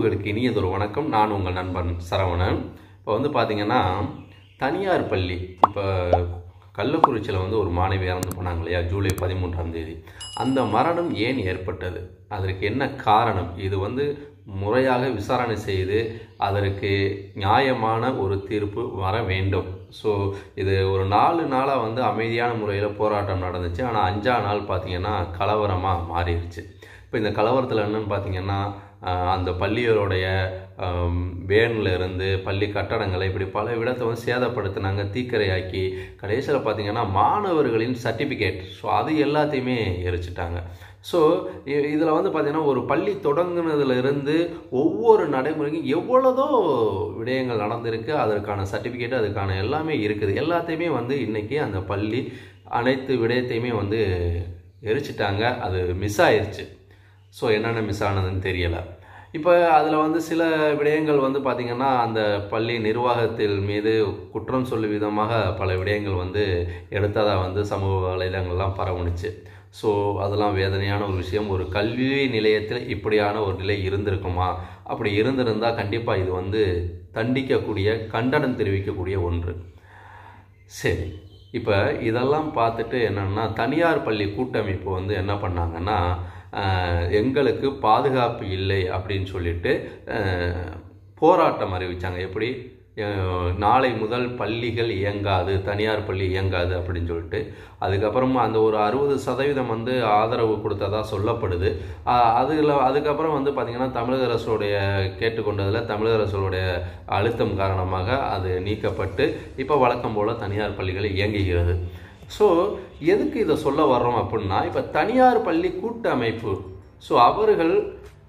உறவுகளுக்கு இனியதொரு வணக்கம் நான் உங்கள் நண்பன் சரவணன் இப்போ வந்து பார்த்தீங்கன்னா தனியார் பள்ளி இப்போ கள்ளக்குறிச்சியில் வந்து ஒரு மாணவி இறந்து போனாங்க இல்லையா ஜூலை பதிமூன்றாம் தேதி அந்த மரணம் ஏன் ஏற்பட்டது அதற்கு என்ன காரணம் இது வந்து முறையாக விசாரணை செய்து அதற்கு நியாயமான ஒரு தீர்ப்பு வர வேண்டும் ஸோ இது ஒரு நாலு நாளாக வந்து அமைதியான முறையில் போராட்டம் நடந்துச்சு ஆனால் அஞ்சா நாள் பார்த்தீங்கன்னா கலவரமாக மாறிடுச்சு இப்போ இந்த கலவரத்தில் என்னன்னு பார்த்தீங்கன்னா ஆஹ் அந்த பள்ளியோடைய வேனில் இருந்து பள்ளி கட்டடங்களை இப்படி பல விடத்தை வந்து சேதப்படுத்தினாங்க தீக்கரையாக்கி கடைசியில் பார்த்தீங்கன்னா மாணவர்களின் சர்டிஃபிகேட் ஸோ அது எல்லாத்தையுமே எரிச்சிட்டாங்க ஸோ இதில் வந்து பார்த்திங்கன்னா ஒரு பள்ளி தொடங்குனதுல இருந்து ஒவ்வொரு நடைமுறைக்கும் எவ்வளோதோ விடயங்கள் நடந்திருக்கு அதற்கான சர்டிஃபிகேட் அதுக்கான எல்லாமே இருக்குது எல்லாத்தையுமே வந்து இன்றைக்கி அந்த பள்ளி அனைத்து விடயத்தையுமே வந்து எரிச்சிட்டாங்க அது மிஸ் ஆயிருச்சு ஸோ என்னென்ன மிஸ் ஆனதுன்னு தெரியலை இப்போ அதில் வந்து சில விடயங்கள் வந்து பார்த்திங்கன்னா அந்த பள்ளி நிர்வாகத்தில் மீது குற்றம் சொல்லும் விதமாக பல விடயங்கள் வந்து எடுத்ததாக வந்து சமூக வலைதளங்கள்லாம் பரவுனுச்சு ஸோ அதெல்லாம் வேதனையான ஒரு விஷயம் ஒரு கல்வி நிலையத்தில் இப்படியான ஒரு நிலை இருந்திருக்குமா அப்படி இருந்திருந்தால் கண்டிப்பாக இது வந்து தண்டிக்கக்கூடிய கண்டனம் தெரிவிக்கக்கூடிய ஒன்று சரி இப்போ இதெல்லாம் பார்த்துட்டு என்னென்னா தனியார் பள்ளி கூட்டமைப்பு வந்து என்ன பண்ணாங்கன்னா எங்களுக்கு பாதுகாப்பு இல்லை அப்படின்னு சொல்லிட்டு போராட்டம் அறிவித்தாங்க எப்படி நாளை முதல் பள்ளிகள் இயங்காது தனியார் பள்ளி இயங்காது அப்படின்னு சொல்லிட்டு அதுக்கப்புறமா அந்த ஒரு அறுபது சதவீதம் வந்து ஆதரவு கொடுத்ததா சொல்லப்படுது அதில் அதுக்கப்புறம் வந்து பார்த்திங்கன்னா தமிழக அரசுடைய கேட்டுக்கொண்டதில் தமிழக அரசுடைய அழுத்தம் காரணமாக அது நீக்கப்பட்டு இப்போ வழக்கம் போல் தனியார் பள்ளிகள் இயங்குகிறது ஸோ எதுக்கு இதை சொல்ல வர்றோம் அப்படின்னா இப்போ தனியார் பள்ளி கூட்டமைப்பு ஸோ அவர்கள்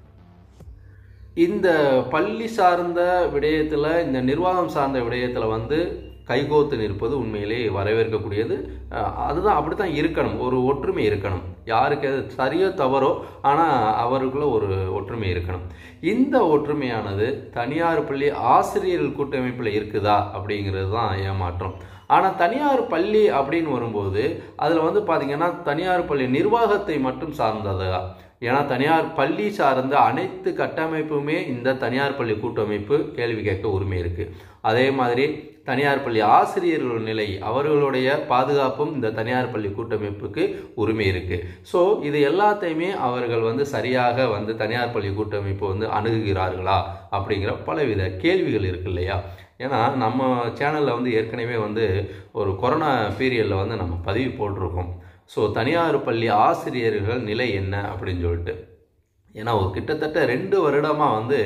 இந்த பள்ளி சார்ந்த விடயத்தில் இந்த நிர்வாகம் சார்ந்த விடயத்தில் வந்து கைகோத்து நிற்பது உண்மையிலே வரவேற்கக்கூடியது அதுதான் அப்படி தான் இருக்கணும் ஒரு ஒற்றுமை இருக்கணும் யாருக்கு அது சரியோ தவறோ ஆனால் அவருக்குள்ள ஒரு ஒற்றுமை இருக்கணும் இந்த ஒற்றுமையானது தனியார் பள்ளி ஆசிரியர்கள் கூட்டமைப்பில் இருக்குதா அப்படிங்கிறது தான் ஏமாற்றம் ஆனால் தனியார் பள்ளி அப்படின்னு வரும்போது அதில் வந்து பார்த்திங்கன்னா தனியார் பள்ளி நிர்வாகத்தை மட்டும் சார்ந்ததா ஏன்னா தனியார் பள்ளி சார்ந்த அனைத்து கட்டமைப்புமே இந்த தனியார் பள்ளி கூட்டமைப்பு கேள்வி கேட்க உரிமை இருக்குது அதே மாதிரி தனியார் பள்ளி ஆசிரியர்கள் நிலை அவர்களுடைய பாதுகாப்பும் இந்த தனியார் பள்ளி கூட்டமைப்புக்கு உரிமை இருக்குது ஸோ இது எல்லாத்தையுமே அவர்கள் வந்து சரியாக வந்து தனியார் பள்ளி கூட்டமைப்பு வந்து அணுகுகிறார்களா அப்படிங்கிற பலவித கேள்விகள் இருக்கு இல்லையா ஏன்னா நம்ம சேனலில் வந்து ஏற்கனவே வந்து ஒரு கொரோனா பீரியடில் வந்து நம்ம பதிவு போட்டிருக்கோம் ஸோ தனியார் பள்ளி ஆசிரியர்கள் நிலை என்ன அப்படின்னு சொல்லிட்டு ஏன்னா ஒரு கிட்டத்தட்ட ரெண்டு வருடமாக வந்து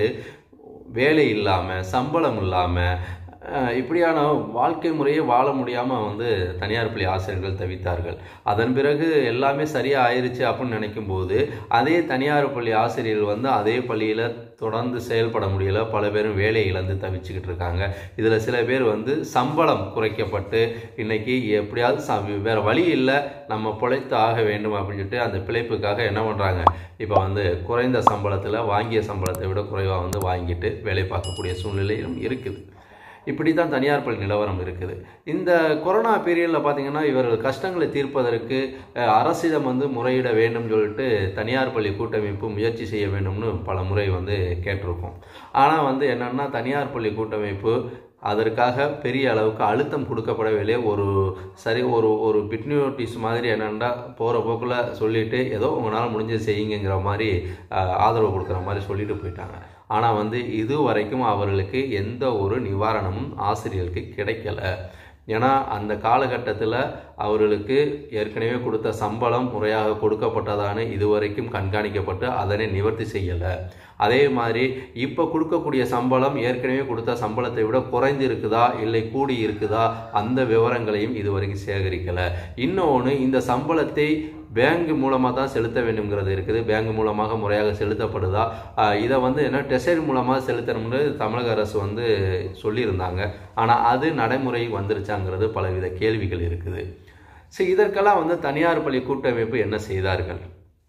வேலை இல்லாமல் சம்பளம் இல்லாமல் இப்படியான வாழ்க்கை முறையை வாழ முடியாமல் வந்து தனியார் பள்ளி ஆசிரியர்கள் தவித்தார்கள் அதன் பிறகு எல்லாமே சரியாக ஆயிடுச்சு அப்படின்னு நினைக்கும் போது அதே தனியார் பள்ளி ஆசிரியர்கள் வந்து அதே பள்ளியில் தொடர்ந்து செயல்பட முடியல பல பேரும் வேலை இழந்து தவிச்சுக்கிட்டு இருக்காங்க இதில் சில பேர் வந்து சம்பளம் குறைக்கப்பட்டு இன்னைக்கு எப்படியாவது வேறு வழி இல்லை நம்ம பிழைத்து ஆக வேண்டும் அப்படின்னு சொல்லிட்டு அந்த பிழைப்புக்காக என்ன பண்ணுறாங்க இப்போ வந்து குறைந்த சம்பளத்தில் வாங்கிய சம்பளத்தை விட குறைவாக வந்து வாங்கிட்டு வேலை பார்க்கக்கூடிய சூழ்நிலையும் இருக்குது இப்படி தான் தனியார் பள்ளி நிலவரம் இருக்குது இந்த கொரோனா பீரியடில் பார்த்தீங்கன்னா இவர்கள் கஷ்டங்களை தீர்ப்பதற்கு அரசிடம் வந்து முறையிட வேண்டும் சொல்லிட்டு தனியார் பள்ளி கூட்டமைப்பு முயற்சி செய்ய வேண்டும்னு பல முறை வந்து கேட்டிருக்கோம் ஆனால் வந்து என்னென்னா தனியார் பள்ளி கூட்டமைப்பு அதற்காக பெரிய அளவுக்கு அழுத்தம் கொடுக்கப்படவில்லை ஒரு சரி ஒரு ஒரு பிட் நோட்டீஸ் மாதிரி என்னென்னா போகிற போக்கில் சொல்லிவிட்டு ஏதோ உங்களால் முடிஞ்சது செய்யுங்கிற மாதிரி ஆதரவு கொடுக்குற மாதிரி சொல்லிட்டு போயிட்டாங்க ஆனால் வந்து இது வரைக்கும் அவர்களுக்கு எந்த ஒரு நிவாரணமும் ஆசிரியர்களுக்கு கிடைக்கல ஏன்னா அந்த காலகட்டத்தில் அவர்களுக்கு ஏற்கனவே கொடுத்த சம்பளம் முறையாக கொடுக்கப்பட்டதான இதுவரைக்கும் கண்காணிக்கப்பட்டு அதனை நிவர்த்தி செய்யலை அதே மாதிரி இப்போ கொடுக்கக்கூடிய சம்பளம் ஏற்கனவே கொடுத்த சம்பளத்தை விட குறைந்து இருக்குதா இல்லை கூடி இருக்குதா அந்த விவரங்களையும் இதுவரைக்கும் சேகரிக்கலை இன்னொன்று இந்த சம்பளத்தை பேங்க் மூலமாக தான் செலுத்த வேண்டும்ங்கிறது இருக்குது பேங்க் மூலமாக முறையாக செலுத்தப்படுதா இதை வந்து என்ன டெசரி மூலமாக செலுத்தணும்னு தமிழக அரசு வந்து சொல்லியிருந்தாங்க ஆனால் அது நடைமுறை வந்துருச்சாங்கிறது பலவித கேள்விகள் இருக்குது ஸோ இதற்கெல்லாம் வந்து தனியார் பள்ளி கூட்டமைப்பு என்ன செய்தார்கள்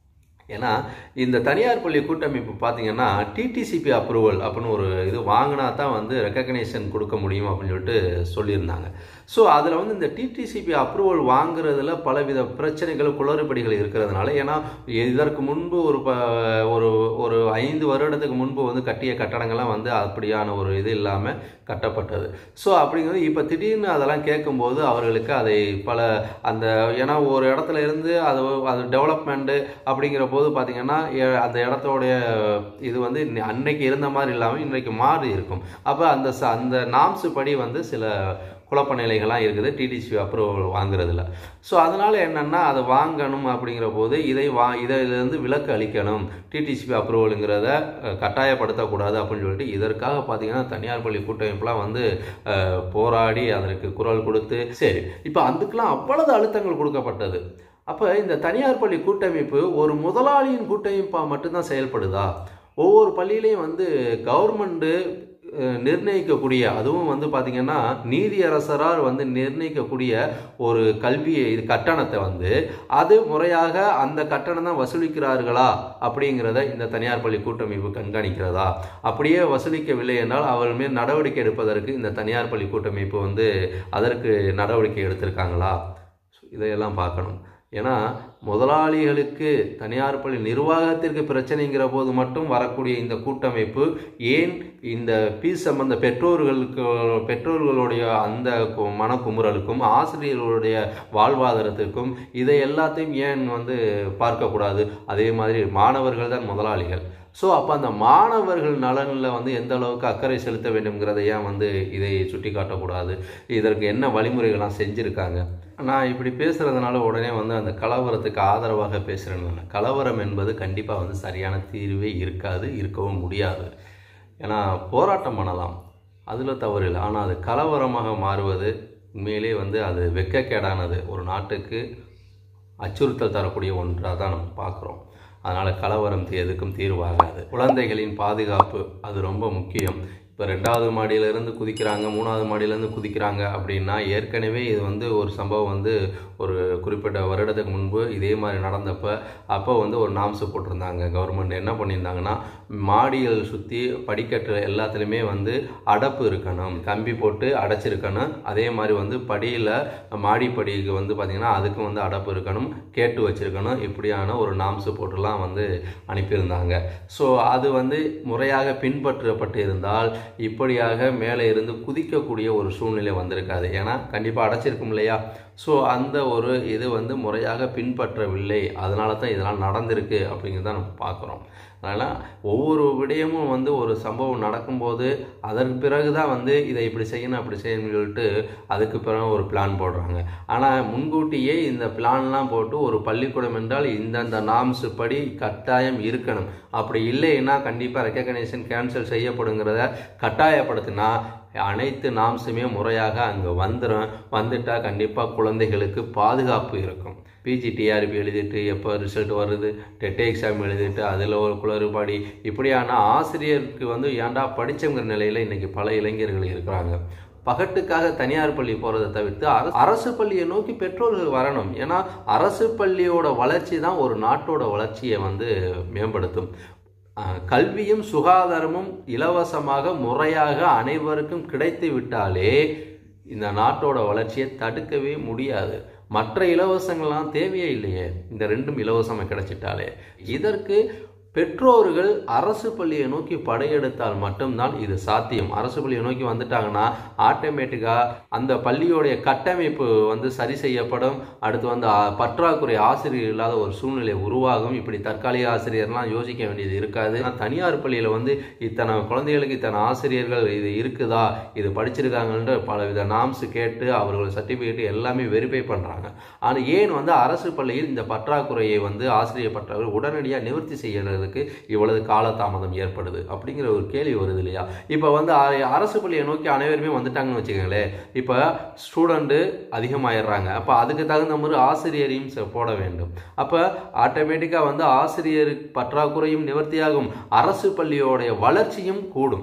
ஏன்னா இந்த தனியார் பள்ளி கூட்டமைப்பு பார்த்தீங்கன்னா டிடிசிபி அப்ரூவல் அப்படின்னு ஒரு இது வாங்கினா தான் வந்து ரெக்கக்னேஷன் கொடுக்க முடியும் அப்படின்னு சொல்லிட்டு சொல்லியிருந்தாங்க ஸோ அதில் வந்து இந்த டிடிசிபி அப்ரூவல் வாங்குறதுல பலவித பிரச்சனைகள் குளறுபடிகள் இருக்கிறதுனால ஏன்னா இதற்கு முன்பு ஒரு ப ஒரு ஒரு ஐந்து வருடத்துக்கு முன்பு வந்து கட்டிய கட்டடங்கள்லாம் வந்து அப்படியான ஒரு இது இல்லாமல் கட்டப்பட்டது ஸோ அப்படிங்கிறது இப்போ திடீர்னு அதெல்லாம் கேட்கும்போது அவர்களுக்கு அதை பல அந்த ஏன்னா ஒரு இடத்துல இருந்து அது அது டெவலப்மெண்ட்டு அப்படிங்கிற போது பார்த்தீங்கன்னா எ- அந்த இடத்தோடைய இது வந்து இன்னை- அன்னைக்கு இருந்த மாதிரி இல்லாமல் இன்றைக்கு மாறி இருக்கும் அப்போ அந்த ச- அந்த நாம்ஸ் படி வந்து சில குழப்ப நிலைகள்லாம் இருக்குது டிடிசி அப்ரூவல் வாங்குறதுல ஸோ அதனால் என்னென்னா அதை வாங்கணும் அப்படிங்கிற போது இதை வா இதிலிருந்து விலக்கு அளிக்கணும் டிடிசிபி அப்ரூவலுங்கிறத அஹ், கட்டாயப்படுத்தக்கூடாது அப்படின்னு சொல்லிட்டு இதற்காக பார்த்தீங்கன்னா தனியார் பள்ளி கூட்டமைப்புலாம் வந்து அஹ், போராடி அதற்கு குரல் கொடுத்து சரி இப்போ அதுக்கெல்லாம் அவ்வளவு அழுத்தங்கள் கொடுக்கப்பட்டது அப்போ இந்த தனியார் பள்ளி கூட்டமைப்பு ஒரு முதலாளியின் கூட்டமைப்பாக மட்டும்தான் செயல்படுதா ஒவ்வொரு பள்ளியிலையும் வந்து கவர்மெண்ட்டு நிர்ணயிக்கக்கூடிய அதுவும் வந்து பார்த்திங்கன்னா நீதியரசரால் வந்து நிர்ணயிக்கக்கூடிய ஒரு கல்வி இது கட்டணத்தை வந்து அது முறையாக அந்த கட்டணம் தான் வசூலிக்கிறார்களா அப்படிங்கிறத இந்த தனியார் பள்ளி கூட்டமைப்பு கண்காணிக்கிறதா அப்படியே வசூலிக்கவில்லை என்றால் அவர்கள் மேல் நடவடிக்கை எடுப்பதற்கு இந்த தனியார் பள்ளி கூட்டமைப்பு வந்து அதற்கு நடவடிக்கை எடுத்திருக்காங்களா இதையெல்லாம் பார்க்கணும் ஏன்னா முதலாளிகளுக்கு தனியார் பள்ளி நிர்வாகத்திற்கு பிரச்சனைங்கிற போது மட்டும் வரக்கூடிய இந்த கூட்டமைப்பு ஏன் இந்த பீஸ் சம்பந்த பெற்றோர்களுக்கு பெற்றோர்களுடைய அந்த கு- மனக்குமுறலுக்கும் ஆசிரியர்களுடைய வாழ்வாதாரத்திற்கும் இதை எல்லாத்தையும் ஏன் வந்து பார்க்கக்கூடாது அதே மாதிரி மாணவர்கள் தான் முதலாளிகள் ஸோ அப்போ அந்த மாணவர்கள் நலனில் வந்து எந்த அளவுக்கு அக்கறை செலுத்த வேண்டும்ங்கிறத ஏன் வந்து இதை சுட்டி காட்டக்கூடாது இதற்கு என்ன வழிமுறைகள்லாம் செஞ்சுருக்காங்க நான் இப்படி பேசுகிறதுனால உடனே வந்து அந்த கலவரத்துக்கு ஆதரவாக பேசுகிறேன்னு கலவரம் என்பது கண்டிப்பாக வந்து சரியான தீர்வே இருக்காது இருக்கவும் முடியாது ஏன்னா போராட்டம் பண்ணலாம் அதில் தவறு இல்லை ஆனால் அது கலவரமாக மாறுவது உண்மையிலே வந்து அது வெட்கக்கேடானது ஒரு நாட்டுக்கு அச்சுறுத்தல் தரக்கூடிய ஒன்றாக தான் நம்ம பார்க்குறோம் அதனால் கலவரம் தீ- எதுக்கும் தீர்வாகாது குழந்தைகளின் பாதுகாப்பு அது ரொம்ப முக்கியம் இப்போ ரெண்டாவது மாடியிலேருந்து குதிக்கிறாங்க மூணாவது மாடியிலேருந்து குதிக்கிறாங்க அப்படின்னா ஏற்கனவே இது வந்து ஒரு சம்பவம் வந்து ஒரு குறிப்பிட்ட வருடத்துக்கு முன்பு இதே மாதிரி நடந்தப்ப அப்போ வந்து ஒரு நாம்ஸ் போட்டிருந்தாங்க கவர்மெண்ட் என்ன பண்ணியிருந்தாங்கன்னா மாடிகள் சுற்றி படிக்கட்டு எல்லாத்துலேயுமே வந்து அடப்பு இருக்கணும் கம்பி போட்டு அடைச்சிருக்கணும் அதே மாதிரி வந்து படியில் மாடிப்படிக்கு வந்து பார்த்திங்கன்னா அதுக்கும் வந்து அடப்பு இருக்கணும் கேட்டு வச்சிருக்கணும் இப்படியான ஒரு நாம்ஸ் போட்டுலாம் வந்து அனுப்பியிருந்தாங்க ஸோ அது வந்து முறையாக பின்பற்றப்பட்டு இருந்தால் இப்படியாக மேலே இருந்து குதிக்கக்கூடிய ஒரு சூழ்நிலை வந்திருக்காது ஏன்னா கண்டிப்பாக அடைச்சிருக்கும் இல்லையா ஸோ அந்த ஒரு இது வந்து முறையாக பின்பற்றவில்லை அதனால தான் இதெல்லாம் நடந்திருக்கு அப்படிங்கிறத நம்ம பார்க்குறோம் அதனால் ஒவ்வொரு விடயமும் வந்து ஒரு சம்பவம் நடக்கும்போது அதற்கு பிறகு தான் வந்து இதை இப்படி செய்யணும் அப்படி செய்யணும்னு சொல்லிட்டு அதுக்கு பிறகு ஒரு பிளான் போடுறாங்க ஆனால் முன்கூட்டியே இந்த பிளான்லாம் போட்டு ஒரு பள்ளிக்கூடம் என்றால் இந்தந்த நாம்ஸ் படி கட்டாயம் இருக்கணும் அப்படி இல்லைன்னா கண்டிப்பாக ரெக்கக்னேஷன் கேன்சல் செய்யப்படுங்கிறத கட்டாயப்படுத்தினா அனைத்து நாம்ஸுமே முறையாக அங்கே வந்துடும் வந்துட்டா கண்டிப்பாக குழந்தைகளுக்கு பாதுகாப்பு இருக்கும் பிஜி டிஆர்பி எழுதிட்டு எப்போ ரிசல்ட் வருது டெட் எக்ஸாம் எழுதிட்டு அதில் ஒரு குளறுபடி இப்படியான ஆசிரியருக்கு வந்து ஏன்டா படிச்சவங்கிற நிலையில் இன்னைக்கு பல இளைஞர்கள் இருக்கிறாங்க பகட்டுக்காக தனியார் பள்ளி போகிறத தவிர்த்து அரசு அரசு பள்ளியை நோக்கி பெற்றோர்கள் வரணும் ஏன்னா அரசு பள்ளியோட வளர்ச்சி தான் ஒரு நாட்டோட வளர்ச்சியை வந்து மேம்படுத்தும் அஹ், கல்வியும் சுகாதாரமும் இலவசமாக முறையாக அனைவருக்கும் கிடைத்து விட்டாலே இந்த நாட்டோட வளர்ச்சியை தடுக்கவே முடியாது மற்ற இலவசங்கள்லாம் தேவையே இல்லையே இந்த ரெண்டும் இலவசமாக கிடைச்சிட்டாலே இதற்கு பெற்றோர்கள் அரசு பள்ளியை நோக்கி படையெடுத்தால் மட்டும்தான் இது சாத்தியம் அரசு பள்ளியை நோக்கி வந்துட்டாங்கன்னா ஆட்டோமேட்டிக்காக அந்த பள்ளியோடைய கட்டமைப்பு வந்து சரி செய்யப்படும் அடுத்து வந்து ஆ, பற்றாக்குறை ஆசிரியர் இல்லாத ஒரு சூழ்நிலை உருவாகும் இப்படி தற்காலிக ஆசிரியர்லாம் யோசிக்க வேண்டியது இருக்காது ஆனா, தனியார் பள்ளியில் வந்து இத்தனை குழந்தைகளுக்கு இத்தனை ஆசிரியர்கள் இது இருக்குதா இது படிச்சிருக்காங்கன்ற பலவித நாம்ஸ் கேட்டு அவர்கள் சர்டிஃபிகேட் எல்லாமே வெரிஃபை பண்ணுறாங்க ஆனால் ஏன் வந்து அரசு பள்ளியில் இந்த பற்றாக்குறையை வந்து ஆசிரியர் பற்றாக்குறை உடனடியாக நிவர்த்தி செய்யறதுக்கு இவ்வளவு காலதாமதம் ஏற்படுது அப்படிங்கிற ஒரு கேள்வி வருது இல்லையா இப்போ வந்து அ- அரசு பள்ளியை நோக்கி அனைவருமே வந்துட்டாங்கன்னு வச்சுக்கோங்களேன் இப்போ ஸ்டூடெண்ட்டு அதிகமாயிடுறாங்க அப்போ அதுக்கு தகுந்த மாதிரி ஆசிரியரையும் ச- போட வேண்டும் அப்போ ஆட்டோமேட்டிக்காக வந்து ஆசிரியர் பற்றாக்குறையும் நிவர்த்தியாகும் அரசு பள்ளியோடைய வளர்ச்சியும் கூடும்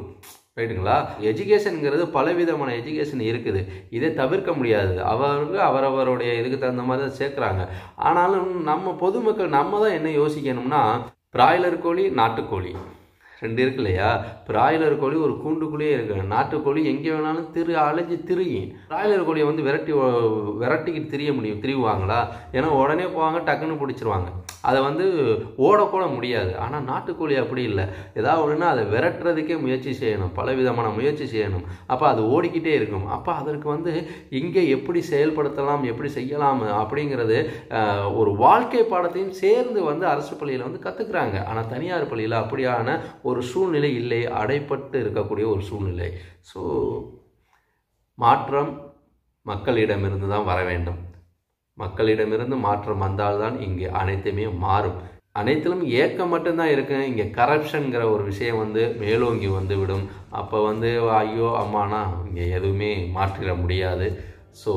ரைட்டுங்களா எஜுகேஷனுங்கிறது பலவிதமான எஜுகேஷன் இருக்குது இதை தவிர்க்க முடியாது அவர்கள் அவரவருடைய இதுக்கு தகுந்த மாதிரி தான் சேர்க்குறாங்க ஆனாலும் நம்ம பொதுமக்கள் நம்ம தான் என்ன யோசிக்கணும்னா பிராய்லர் கோழி நாட்டுக்கோழி ரெண்டு இருக்கு இல்லையா பிராய்லர் கோழி ஒரு கூண்டுக்குள்ளேயே இருக்கு நாட்டுக்கோழி எங்கே வேணாலும் திரு அலைஞ்சு திரியும் பிராய்லர் கோழியை வந்து விரட்டி ஓ- விரட்டிக்கிட்டு திரிய முடியும் திரிவாங்களா ஏன்னா உடனே போவாங்க டக்குன்னு பிடிச்சிருவாங்க அதை வந்து ஓடக்கூட முடியாது ஆனால் நாட்டுக்கோழி அப்படி இல்லை ஏதாவது ஒன்றுனா அதை விரட்டுறதுக்கே முயற்சி செய்யணும் பல விதமான முயற்சி செய்யணும் அப்போ அது ஓடிக்கிட்டே இருக்கும் அப்போ அதற்கு வந்து இங்கே எப்படி செயல்படுத்தலாம் எப்படி செய்யலாம் அப்படிங்கிறது அஹ், ஒரு வாழ்க்கை பாடத்தையும் சேர்ந்து வந்து அரசு பள்ளியில் வந்து கற்றுக்குறாங்க ஆனால் தனியார் பள்ளியில் அப்படியான ஒரு சூழ்நிலை இல்லை அடைப்பட்டு இருக்கக்கூடிய ஒரு சூழ்நிலை ஸோ மாற்றம் மக்களிடமிருந்து தான் வர வேண்டும் மக்களிடமிருந்து மாற்றம் வந்தால்தான் இங்கே அனைத்துமே மாறும் அனைத்திலும் ஏக்கம் மட்டும்தான் இருக்கு இங்கே கரப்ஷன்கிற ஒரு விஷயம் வந்து மேலோங்கி வந்து விடும் அப்போ வந்து ஐயோ அம்மானா இங்கே எதுவுமே மாற்றிட முடியாது ஸோ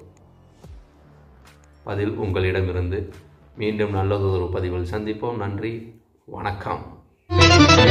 பதில் உங்களிடமிருந்து மீண்டும் நல்லதொரு பதிவில் சந்திப்போம் நன்றி வணக்கம்